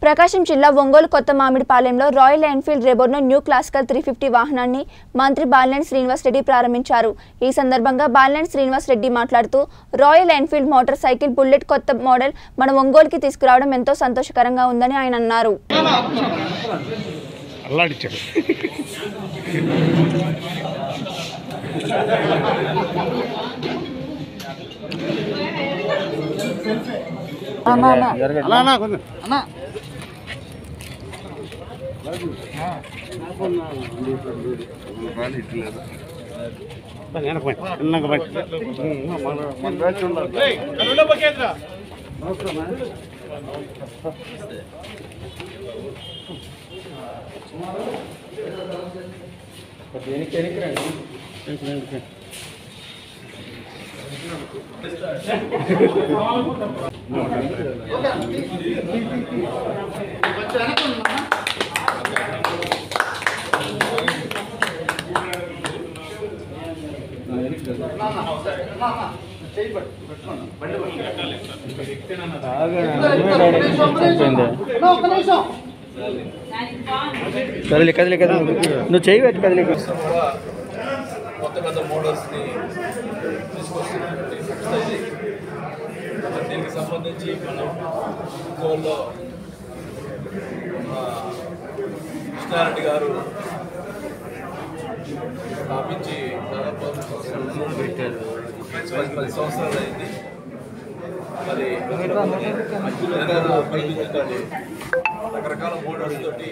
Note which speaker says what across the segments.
Speaker 1: ప్రకాశం జిల్లా ఒంగోలు కొత్త మామిడిపాలెంలో రాయల్ ఎన్ఫీల్డ్ రెబోర్నో న్యూ క్లాసికల్ త్రీ ఫిఫ్టీ వాహనాన్ని మంత్రి బాలినేని శ్రీనివాస్ రెడ్డి ప్రారంభించారు ఈ సందర్భంగా బాలినేని శ్రీనివాస్ రెడ్డి మాట్లాడుతూ royal Enfield motorcycle bullet కొత్త మోడల్ మన ఒంగోలుకి తీసుకురావడం ఎంతో సంతోషకరంగా ఉందని ఆయన అన్నారు
Speaker 2: అల్లాడిచ్చాడు అలా అన్నా కొంచెం అన్నా వెనక పోయి చిన్నగా పోయి మన మన బ్యాచ్ ఉండాలి
Speaker 3: కదిలి కదిలి కదిలి నువ్వు చేయి పెట్టి కదిలి
Speaker 4: కూడా కొత్త కొత్త మోడల్స్ని తీసుకొస్తున్నటువంటి సంస్థ ఇది మరి దీనికి సంబంధించి మనం గోల్లో కృష్ణారెడ్డి గారు స్థాపించి దాదాపు పది పది సంవత్సరాలు అయింది మరి తెలంగాణ అభివృద్ధితోటి రకరకాల మోడల్స్ తోటి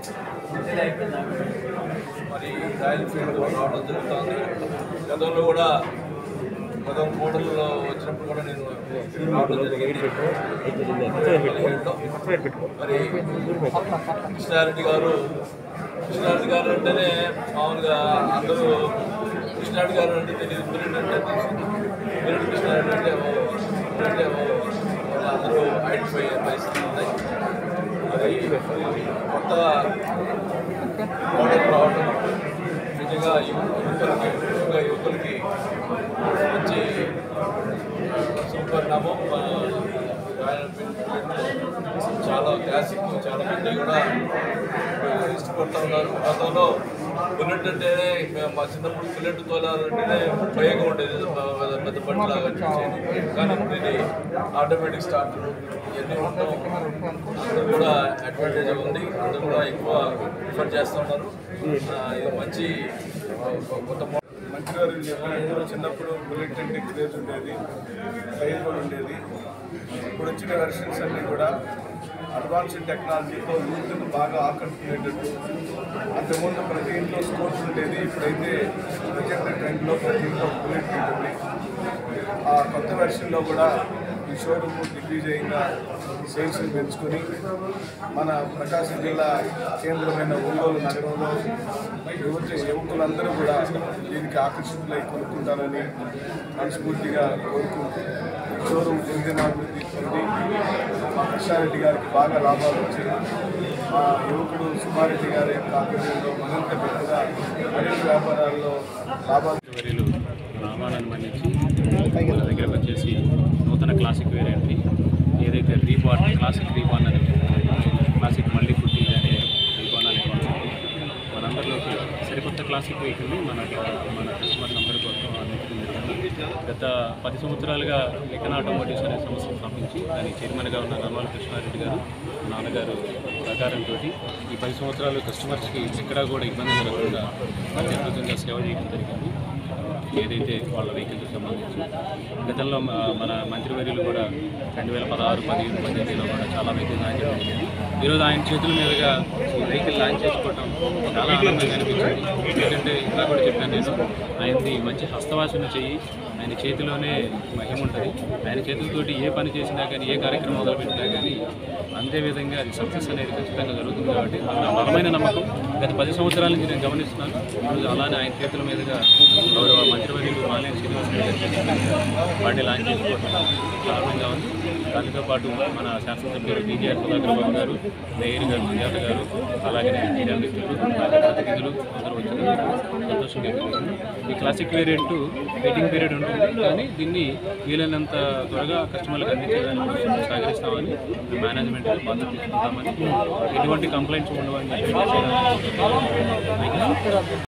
Speaker 4: మరి రాయల్ ఫీల్డ్ రావడం జరుగుతుంది గతంలో కూడా గతం మోడల్లో వచ్చినప్పుడు కూడా నేను రావడం జరిగింది పదిహేడులో. మరి కృష్ణారెడ్డి గారు కృష్ణారెడ్డి గారు అంటేనే మామూలుగా అందరూ కృష్ణారెడ్డి గారు అంటే తెలియదు మిరెడ్ అంటే తెలుసు మిరెడ్ కృష్ణారెడ్డి అంటే ఓ, అంటే ఓ, వాళ్ళు అందరూ ఐడెంటిఫై అయ్యే పరిస్థితి ఉన్నాయి మరి కొత్త మోడల్ రావడం నిజంగా యువకులకి ముఖ్యంగా యువకులకి మంచి సుపరిణామం మన రాయల్ ఎన్ఫీల్డ్ చాలా క్లాసిక్ చాలా మంది కూడా ఇష్టపడుతూ ఉన్నారు గతంలో బుల్లెట్ అంటేనే మేము మా చిన్నప్పుడు బుల్లెట్ తోలాలంటేనే భయంగా ఉండేది పెద్ద పెద్ద బండిలాగా అనిపించేది కానీ ఇప్పుడు ఇది ఆటోమేటిక్ స్టార్టర్ ఇవన్నీ ఉండడం అందరూ కూడా అడ్వాంటేజ్ ఉంది అందరూ కూడా ఎక్కువ ప్రిఫర్ చేస్తూ ఉన్నారు ఆ, ఇది మంచి ఆ, కొత్త మో-
Speaker 5: మంచిగారు చెప్పినట్టు చిన్నప్పుడు బుల్లెట్ అంటే క్రేజ్ ఉండేది ప్రైజ్ కూడా ఉండేది ఇప్పుడు వచ్చిన వెర్షన్స్ అన్నీ కూడా అడ్వాన్స్డ్ టెక్నాలజీతో యూత్ను బాగా ఆకట్టుకునేటట్టు అంతకుముందు ప్రతి ఇంట్లో స్పోర్ట్స్ ఉండేది ఇప్పుడైతే ప్రజెంట్ ట్రెండ్లో ప్రతి ఇంట్లో బుల్లెట్ ఉంటుంది ఆ కొత్త వెర్షన్లో కూడా ఈ షోరూమ్ దిగ్విజయంగా సేల్స్ని పెంచుకొని మన ప్రకాశం జిల్లా కేంద్రమైన ఒంగోలు నగరంలో యువత యువకులందరూ కూడా దీనికి ఆకర్షితులై కొనుక్కుంటారని మనస్ఫూర్తిగా కోరుకుంటూ ఈ షోరూమ్ దినదినాభివృద్ధి పొంది మా కృష్ణారెడ్డి గారికి బాగా లాభాలు వచ్చాయి మా యువకుడు సుమారెడ్డి గారి యొక్క ఆధ్వర్యంలో మరింత పెద్దగా అన్ని వ్యాపారాల్లో లాభాలు
Speaker 6: వర్యులు రామాయణాన్ని మన్నించి వాళ్ళ దగ్గరకు వచ్చేసి నూతన క్లాసిక్ వేరియంట్ ఏదైతే రీబాన్ క్లాసిక్ రీబాన్ అని క్లాసిక్ మళ్ళీ పుట్టి అనే రీబాన్ అనే కాన్సెప్ట్ మనందరిలోకి సరికొత్త క్లాసిక్ వెహికల్ని మన మన కస్టమర్స్ అందరి కోసం అందించడం జరిగింది గత పది సంవత్సరాలుగా ఎకన్ ఆటోమోటివ్స్ అనే సంస్థ స్థాపించి దాని చైర్మన్గా ఉన్న నర్మాల కృష్ణారెడ్డి గారు నాన్నగారు సహకారంతో ఈ పది సంవత్సరాలు కస్టమర్స్కి ఎక్కడా కూడా ఇబ్బంది జరగకుండా అత్యద్భుతంగా సేవ చేయడం జరిగింది ఏదైతే వాళ్ళ వెహికల్కి సంబంధించి గతంలో మ- మన మంత్రివర్యులు కూడా రెండు వేల పదహారు పదిహేను పద్దెనిమిదిలో కూడా చాలా వెహికల్ లాంచ్ చేయడం జరిగింది ఈరోజు ఆయన చేతుల మీదుగా ఈ వెహికల్ లాంచ్ చేసుకోవటం చాలా ఆనందంగా అనిపించింది ఎందుకంటే ఇంకా కూడా చెప్పాను నేను ఆయనది మంచి హస్తవాసన చెయ్యి ఆయన చేతిలోనే మహిమ ఉంటుంది ఆయన చేతులతోటి ఏ పని చేసినా కానీ ఏ కార్యక్రమం మొదలుపెట్టినా కానీ అంతే విధంగా అది సక్సెస్ అనేది ఖచ్చితంగా జరుగుతుంది కాబట్టి అది నా బలమైన నమ్మకం గత పది సంవత్సరాల నుంచి నేను గమనిస్తున్నాను ఈరోజు అలానే ఆయన చేతుల మీదుగా గౌరవ మంత్రివర్యులు మాలేని శ్రీనివాస్ రెడ్డి గారి చేతుల మీదుగా వాటిని లాంచ్ చేసుకోవడం ప్రారంభంగా ఉంది దానితో పాటు మన శాసనసభ్యులు టీజీఆర్ సుధాకర్ బాబు గారు మేయర్ గారు సుజాత గారు అలాగే మీడియా మిత్రులు ప్రతినిధులు అందరూ వచ్చినందుకు సంతోషంగా ఉంది. ఈ క్లాసిక్ వేరియంట్ వెయిటింగ్ పీరియడ్ ఉంటుంది కానీ దీన్ని వీలైనంత త్వరగా కస్టమర్లకు అందించేదానికి సహకరిస్తామని మేనేజ్మెంట్ బాధ్యత తీసుకుంటామని ఎటువంటి కంప్లైంట్స్ ఉండవని చెప్పి